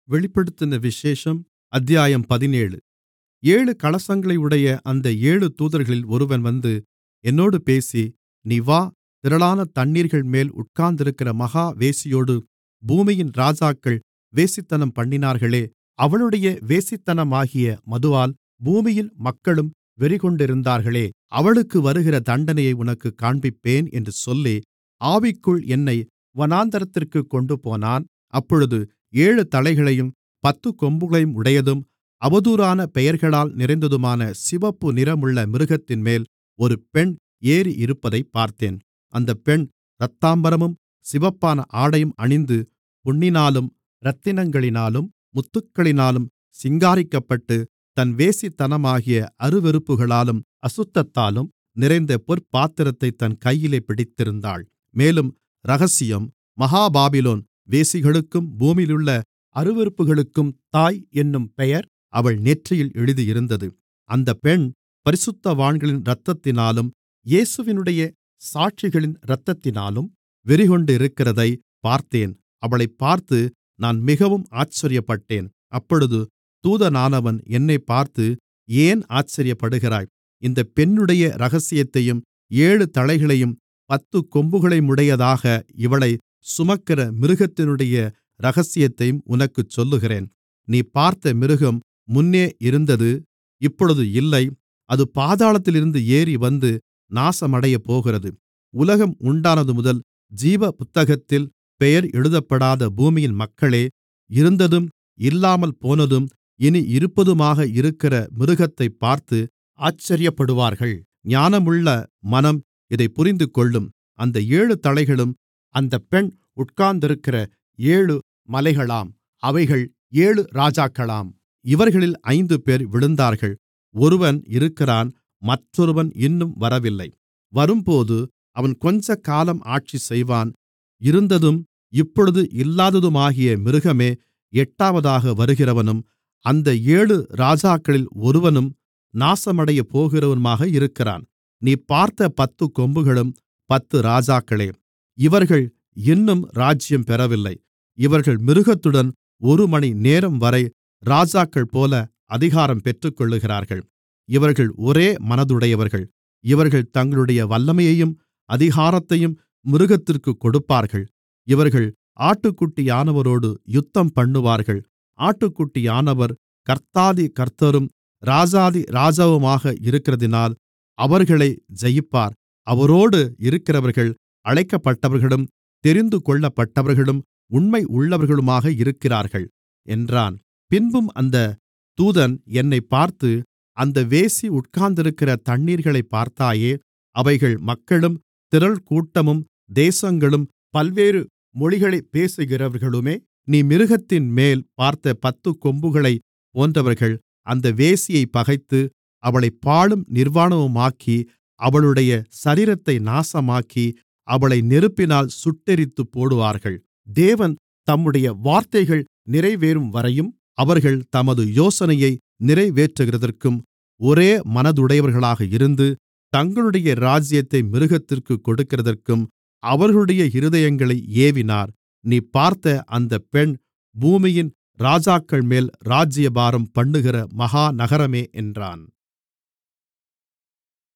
வெளிப்படுத்தின விசேஷம் அத்தியாயம் பதினேழு ஏழு கலசங்களையுடைய அந்த ஏழு தூதர்களில் ஒருவன் வந்து என்னோடு பேசி நீ வா திரளான தண்ணீர்கள்மேல் உட்கார்ந்திருக்கிற மகா வேசியோடு பூமியின் ராஜாக்கள் வேசித்தனம்பண்ணினார்களே அவளுடைய வேசித்தனமாகிய மதுவால் பூமியின் மக்களும் வெறிகொண்டிருந்தார்களே அவளுக்கு வருகிற தண்டனையை உனக்குக் காண்பிப்பேன் என்று சொல்லி ஆவிக்குள் என்னை வனாந்திரத்திற்குக் கொண்டுபோனான் அப்பொழுது ஏழு தலைகளையும் பத்துக் கொம்புகளையும் உடையதும் அவதூறான பெயர்களால் நிறைந்ததுமான சிவப்பு நிறமுள்ள மிருகத்தின்மேல் ஒரு பெண் ஏறியிருப்பதைப் பார்த்தேன் அந்தப் பெண் இரத்தாம்பரமும் சிவப்பான ஆடையும் அணிந்து பொன்னினாலும் இரத்தினங்களினாலும் முத்துக்களினாலும் சிங்காரிக்கப்பட்டு தன் வேசித்தனமாகிய அருவருப்புகளாலும் அசுத்தத்தாலும் நிறைந்த பொற்பாத்திரத்தைத் தன் கையிலே பிடித்திருந்தாள் மேலும் இரகசியம் மகா பாபிலோன் வேசிகளுக்கும் பூமியிலுள்ள அருவருப்புகளுக்கும் தாய் என்னும் பெயர் அவள் நெற்றியில் எழுதியிருந்தது அந்தப் பெண் பரிசுத்தவான்களின் இரத்தத்தினாலும் இயேசுவினுடைய சாட்சிகளின் இரத்தத்தினாலும் வெறிகொண்டிருக்கிறதைப் பார்த்தேன் அவளைப் பார்த்து நான் மிகவும் ஆச்சரியப்பட்டேன் அப்பொழுது தூதனானவன் என்னைப் பார்த்து ஏன் ஆச்சரியப்படுகிறாய் இந்தப் பெண்ணுடைய இரகசியத்தையும் ஏழு தலைகளையும் பத்துக் கொம்புகளையுமுடையதாக இவளைச் சுமக்கிற மிருகத்தினுடைய இரகசியத்தையும் உனக்குச் சொல்லுகிறேன் நீ பார்த்த மிருகம் முன்னே இருந்தது இப்பொழுது இல்லை அது பாதாளத்திலிருந்து ஏறிவந்து நாசமடையப்போகிறது உலகம் உண்டானதுமுதல் ஜீவ புத்தகத்தில் பெயர் எழுதப்படாத பூமியின் மக்களே இருந்ததும் இல்லாமல் போனதும் இனி இருப்பதுமாக இருக்கிற மிருகத்தைப் பார்த்து ஆச்சரியப்படுவார்கள் ஞானமுள்ள மனம் இதைப் புரிந்துகொள்ளும் அந்த ஏழு தலைகளும் அந்தப் பெண் உட்கார்ந்திருக்கிற ஏழு மலைகளாம் அவைகள் ஏழு ராஜாக்களாம் இவர்களில் ஐந்துபேர் விழுந்தார்கள் ஒருவன் இருக்கிறான் மற்றொருவன் இன்னும் வரவில்லை வரும்போது அவன் கொஞ்சக்காலம் ஆட்சி செய்வான் இருந்ததும் இப்பொழுது இல்லாததுமாகிய மிருகமே எட்டாவதாக வருகிறவனும் அந்த ஏழு ராஜாக்களில் ஒருவனும் நாசமடையப் போகிறவனுமாக இருக்கிறான் நீ பார்த்த பத்துக் கொம்புகளும் பத்து ராஜாக்களே இவர்கள் இன்னும் ராஜ்யம் பெறவில்லை இவர்கள் மிருகத்துடன் ஒரு மணி நேரம்வரை ராஜாக்கள்போல அதிகாரம் பெற்றுக்கொள்ளுகிறார்கள் இவர்கள் ஒரே மனதுடையவர்கள் இவர்கள் தங்களுடைய வல்லமையையும் அதிகாரத்தையும் மிருகத்திற்குக் கொடுப்பார்கள் இவர்கள் ஆட்டுக்குட்டியானவரோடு யுத்தம் பண்ணுவார்கள் ஆட்டுக்குட்டியானவர் கர்த்தாதி கர்த்தரும் ராஜாதி ராஜாவுமாக இருக்கிறதினால் அவர்களை ஜெயிப்பார் அவரோடு இருக்கிறவர்கள் அழைக்கப்பட்டவர்களும் தெரிந்து கொள்ளப்பட்டவர்களும் உண்மை உள்ளவர்களுமாக இருக்கிறார்கள் என்றான் பின்பும் அந்த தூதன் என்னைப் பார்த்து அந்த வேசி உட்கார்ந்திருக்கிற தண்ணீர்களைப் பார்த்தாயே அவைகள் மக்களும் திரள் கூட்டமும் தேசங்களும் பல்வேறு மொழிகளைப் பேசுகிறவர்களுமே நீ மிருகத்தின்மேல் பார்த்த பத்துக் கொம்புகளைப் போன்றவர்கள் அந்த வேசியைப் பகைத்து அவளைப் பாழும் நிர்வாணமுமாக்கி அவளுடைய சரீரத்தை நாசமாக்கி அவளை நெருப்பினால் சுட்டெரித்துப் போடுவார்கள் தேவன் தம்முடைய வார்த்தைகள் நிறைவேறும் வரையும் அவர்கள் தமது யோசனையை நிறைவேற்றுகிறதற்கும் ஒரே மனதுடையவர்களாக இருந்து தங்களுடைய ராஜ்யத்தை மிருகத்திற்குக் கொடுக்கிறதற்கும் அவர்களுடைய இருதயங்களை ஏவினார் நீ பார்த்த அந்தப் பெண் பூமியின் ராஜாக்கள்மேல் ராஜ்யபாரம் பண்ணுகிற மகா நகரமே என்றான்